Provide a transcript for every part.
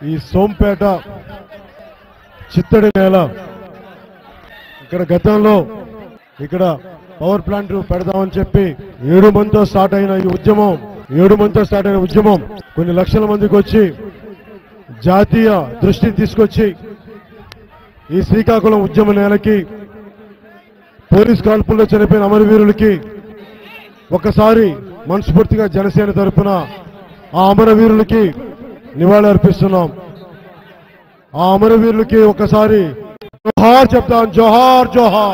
ఈ సోంపేట చిత్తడి నేల ఇక్కడ గతంలో ఇక్కడ పవర్ ప్లాంట్ పెడదామని చెప్పి ఏడు మందితో స్టార్ట్ అయిన ఈ ఉద్యమం ఏడు మందితో స్టార్ట్ అయిన ఉద్యమం కొన్ని లక్షల మందికి వచ్చి జాతీయ దృష్టిని తీసుకొచ్చి ఈ శ్రీకాకుళం ఉద్యమ నేలకి పోలీస్ కాల్పుల్లో చనిపోయిన అమరవీరులకి ఒకసారి మనస్ఫూర్తిగా జనసేన తరపున ఆ అమరవీరులకి నివాళి అర్పిస్తున్నాం ఆ అమరవీరులకి ఒకసారి జోహార్ చెప్తాం జోహార్ జోహార్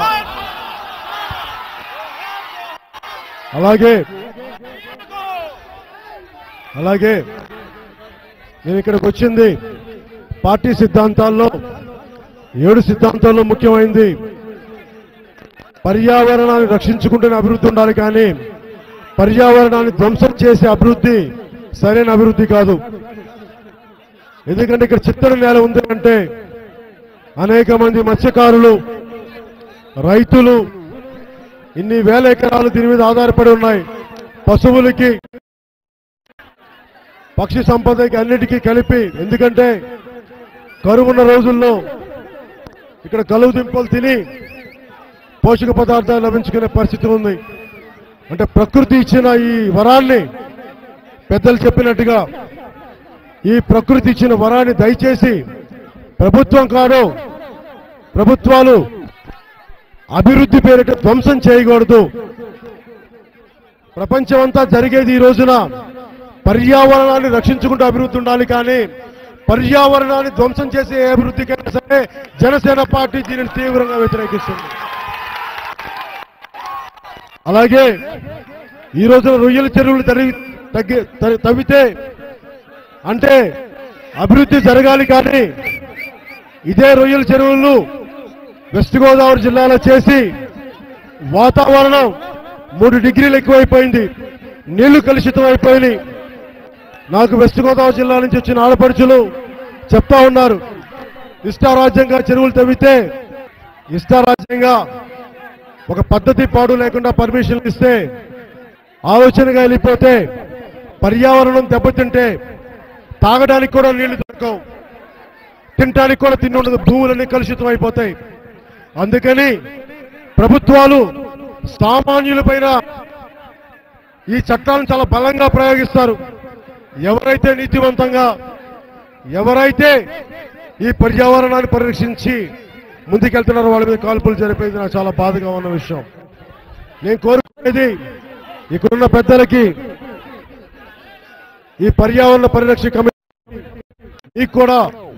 అలాగే అలాగే నేను ఇక్కడికి వచ్చింది పార్టీ సిద్ధాంతాల్లో ఏడు సిద్ధాంతాల్లో ముఖ్యమైనది పర్యావరణాన్ని రక్షించుకుంటూనే అభివృద్ధి ఉండాలి కానీ పర్యావరణాన్ని ధ్వంసం చేసే అభివృద్ధి సరైన అభివృద్ధి కాదు ఎందుకంటే ఇక్కడ చిత్తడి నేల ఉంది అంటే అనేక మంది మత్స్యకారులు రైతులు ఇన్ని వేల ఎకరాలు దీని మీద ఆధారపడి ఉన్నాయి పశువులకి పక్షి సంపదకి అన్నిటికీ కలిపి ఎందుకంటే కరువున్న రోజుల్లో ఇక్కడ కలువు దింపలు తిని పోషక పదార్థాలు లభించుకునే పరిస్థితి ఉంది అంటే ప్రకృతి ఇచ్చిన ఈ వరాన్ని పెద్దలు చెప్పినట్టుగా ఈ ప్రకృతి ఇచ్చిన వరాన్ని దయచేసి ప్రభుత్వం కాదు ప్రభుత్వాలు అభివృద్ధి పేరిట ధ్వంసం చేయకూడదు ప్రపంచమంతా జరిగేది ఈ రోజున పర్యావరణాన్ని రక్షించుకుంటూ అభివృద్ధి ఉండాలి కానీ పర్యావరణాన్ని ధ్వంసం చేసే ఏ అభివృద్ధికైనా సరే జనసేన పార్టీ దీనిని తీవ్రంగా వ్యతిరేకిస్తుంది అలాగే ఈ రోజున రొయ్యల చెరువులు తరి తగ్గి తరి- తవ్వితే అంటే అభివృద్ధి జరగాలి కానీ ఇదే రొయ్యల చెరువులను వెస్ట్ గోదావరి జిల్లాలో చేసి వాతావరణం మూడు డిగ్రీలు ఎక్కువైపోయింది నీళ్లు కలుషితం అయిపోయినాయి నాకు వెస్ట్ గోదావరి జిల్లా నుంచి వచ్చిన ఆడపడుచులు చెప్తా ఉన్నారు ఇష్టారాజ్యంగా చెరువులు తవ్వితే ఇష్టారాజ్యంగా ఒక పద్ధతి పాడు లేకుండా పర్మిషన్ ఇస్తే ఆలోచనగా వెళ్ళిపోతే పర్యావరణం దెబ్బతింటే తాగడానికి కూడా నీళ్లు దొరకవు తినడానికి కూడా తిండి ఉండదు భూములన్నీ కలుషితం అయిపోతాయి అందుకని ప్రభుత్వాలు సామాన్యులపైన ఈ చట్టాలను చాలా బలంగా ప్రయోగిస్తారు ఎవరైతే నీతివంతంగా ఎవరైతే ఈ పర్యావరణాన్ని పరిరక్షించి ముందుకెళ్తున్నారో వాళ్ళ మీద కాల్పులు జరిపేది నాకు చాలా బాధగా ఉన్న విషయం నేను కోరుకునేది ఇక్కడున్న పెద్దలకి ఈ పర్యావరణ పరిరక్షణ కమిటీ మీకు కూడా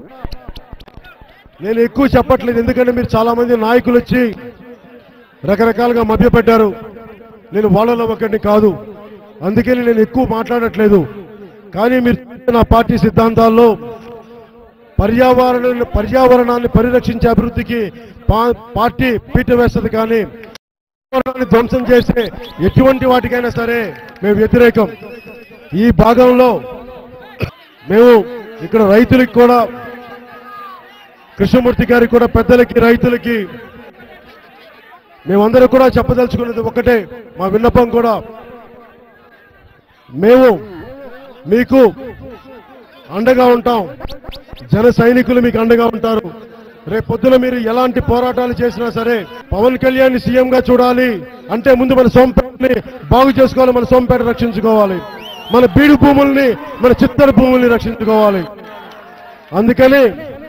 నేను ఎక్కువ చెప్పట్లేదు ఎందుకంటే మీరు చాలా మంది నాయకులు వచ్చి రకరకాలుగా మభ్యపెట్టారు నేను వాళ్ళలో ఒకరిని కాదు అందుకని నేను ఎక్కువ మాట్లాడట్లేదు కానీ మీరు నా పార్టీ సిద్ధాంతాల్లో పర్యావరణ పర్యావరణాన్ని పరిరక్షించే అభివృద్ధికి పా- పార్టీ పీట వేస్తుంది కానీ పర్యావరణాన్ని ధ్వంసం చేసే ఎటువంటి వాటికైనా సరే మేము వ్యతిరేకం ఈ భాగంలో మేము ఇక్కడ రైతులకి కూడా కృష్ణమూర్తి గారికి కూడా పెద్దలకి రైతులకి మేమందరూ కూడా చెప్పదలుచుకున్నది ఒకటే మా విన్నపం కూడా మేము మీకు అండగా ఉంటాం జన సైనికులు మీకు అండగా ఉంటారు రేపు పొద్దున మీరు ఎలాంటి పోరాటాలు చేసినా సరే పవన్ కళ్యాణ్ సీఎం గా చూడాలి అంటే ముందు మన సోంపేటని బాగు చేసుకోవాలి మన సోంపేట రక్షించుకోవాలి మన బీడు భూముల్ని మన చిత్తడి భూముల్ని రక్షించుకోవాలి అందుకని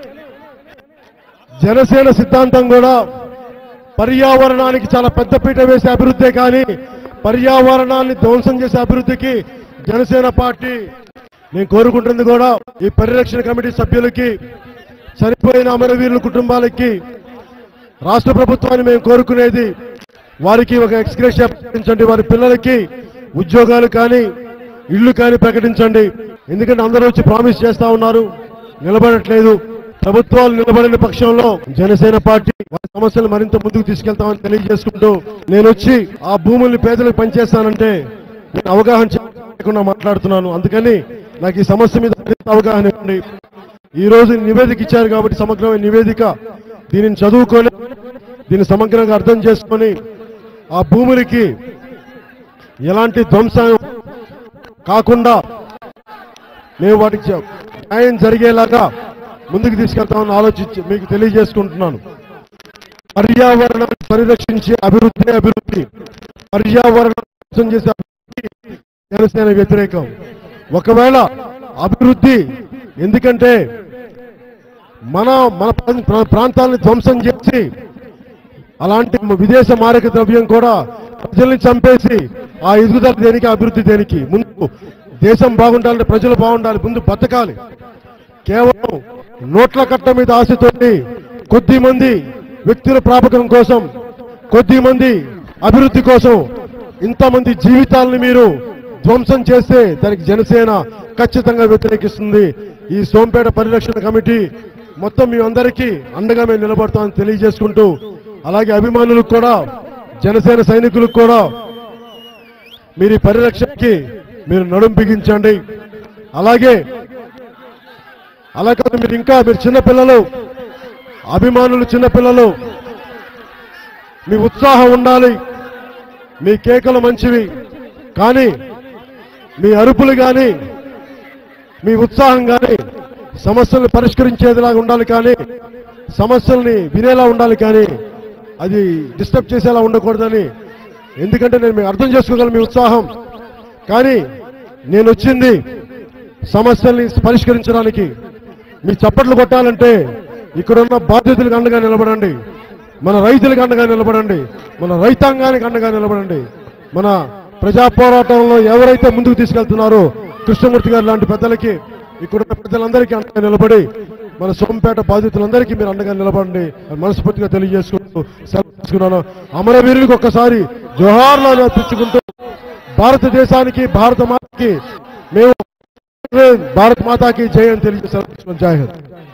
జనసేన సిద్ధాంతం కూడా పర్యావరణానికి చాలా పెద్ద పీట వేసే అభివృద్ధే కానీ పర్యావరణాన్ని ధ్వంసం చేసే అభివృద్ధికి జనసేన పార్టీ నేను కోరుకుంటుంది కూడా ఈ పరిరక్షణ కమిటీ సభ్యులకి చనిపోయిన అమరవీరుల కుటుంబాలకి రాష్ట్ర ప్రభుత్వాన్ని మేము కోరుకునేది వారికి ఒక ఎక్స్గ్రేషియా ప్రకటించండి వారి పిల్లలకి ఉద్యోగాలు కానీ ఇల్లు కానీ ప్రకటించండి ఎందుకంటే అందరూ వచ్చి ప్రామిస్ చేస్తా ఉన్నారు నిలబడట్లేదు ప్రభుత్వాలు నిలబడిన పక్షంలో జనసేన పార్టీ వారి సమస్యలు మరింత ముందుకు తీసుకెళ్తామని తెలియజేసుకుంటూ నేను వచ్చి ఆ భూముల్ని పేదలకు పనిచేస్తానంటే నేను అవగాహన లేకుండా మాట్లాడుతున్నాను అందుకని నాకు ఈ సమస్య మీద మరింత అవగాహన ఇవ్వండి ఈ రోజు నివేదిక ఇచ్చారు కాబట్టి సమగ్రమైన నివేదిక దీనిని చదువుకొని దీన్ని సమగ్రంగా అర్థం చేసుకొని ఆ భూములకి ఎలాంటి ధ్వంసం కాకుండా మేము వాటికి చె- న్యాయం జరిగేలాగా ముందుకు తీసుకెళ్తామని ఆలోచించి మీకు తెలియజేసుకుంటున్నాను పర్యావరణాన్ని పరిరక్షించే అభివృద్ధి అభివృద్ధి పర్యావరణం ధ్వంసం చేసే అభివృద్ధి జనసేన వ్యతిరేకం ఒకవేళ అభివృద్ధి ఎందుకంటే మన మన ప్రా- ప్రా- ప్రాంతాలను ధ్వంసం చేసి అలాంటి విదేశ మారక ద్రవ్యం కూడా ప్రజల్ని చంపేసి ఆ ఎదుగుదల దేనికి అభివృద్ధి దేనికి ముందు దేశం బాగుండాలంటే ప్రజలు బాగుండాలి ముందు బతకాలి కేవలం నోట్ల కట్ట మీద ఆశతోటి కొద్ది మంది వ్యక్తుల ప్రాపకం కోసం కొద్ది మంది అభివృద్ధి కోసం ఇంతమంది జీవితాలను మీరు ధ్వంసం చేస్తే దానికి జనసేన ఖచ్చితంగా వ్యతిరేకిస్తుంది ఈ సోంపేట పరిరక్షణ కమిటీ మొత్తం మీ అందరికీ అండగా మేము నిలబడతామని తెలియజేసుకుంటూ అలాగే అభిమానులకు కూడా జనసేన సైనికులకు కూడా మీరు ఈ పరిరక్షణకి మీరు నడుం బిగించండి అలాగే అలా కాదు మీరు ఇంకా మీరు చిన్నపిల్లలు అభిమానులు చిన్నపిల్లలు మీ ఉత్సాహం ఉండాలి మీ కేకలు మంచివి కానీ మీ అరుపులు కానీ మీ ఉత్సాహం కానీ సమస్యల్ని పరిష్కరించేదిలాగా ఉండాలి కానీ సమస్యల్ని వినేలా ఉండాలి కానీ అది డిస్టర్బ్ చేసేలా ఉండకూడదని ఎందుకంటే నేను మీకు అర్థం చేసుకోగలను మీ ఉత్సాహం కానీ నేను వచ్చింది సమస్యల్ని పరిష్కరించడానికి మీ చప్పట్లు కొట్టాలంటే ఇక్కడున్న బాధ్యతలకు అండగా నిలబడండి మన రైతులకు అండగా నిలబడండి మన రైతాంగానికి అండగా నిలబడండి మన ప్రజా పోరాటంలో ఎవరైతే ముందుకు తీసుకెళ్తున్నారో కృష్ణమూర్తి గారు లాంటి పెద్దలకి ఇక్కడున్న పెద్దలందరికీ అండగా నిలబడి మన సోంపేట బాధితులందరికీ మీరు అండగా నిలబడండి అని మనస్ఫూర్తిగా తెలియజేసుకుంటూ సెలవు తీసుకున్నాను అమరవీరులకు ఒక్కసారి జోహార్లో అర్పించుకుంటూ భారతదేశానికి భారత మాతకి మేము భారత్ మాతాకి జై అని తెలియజేశారు జై హింద్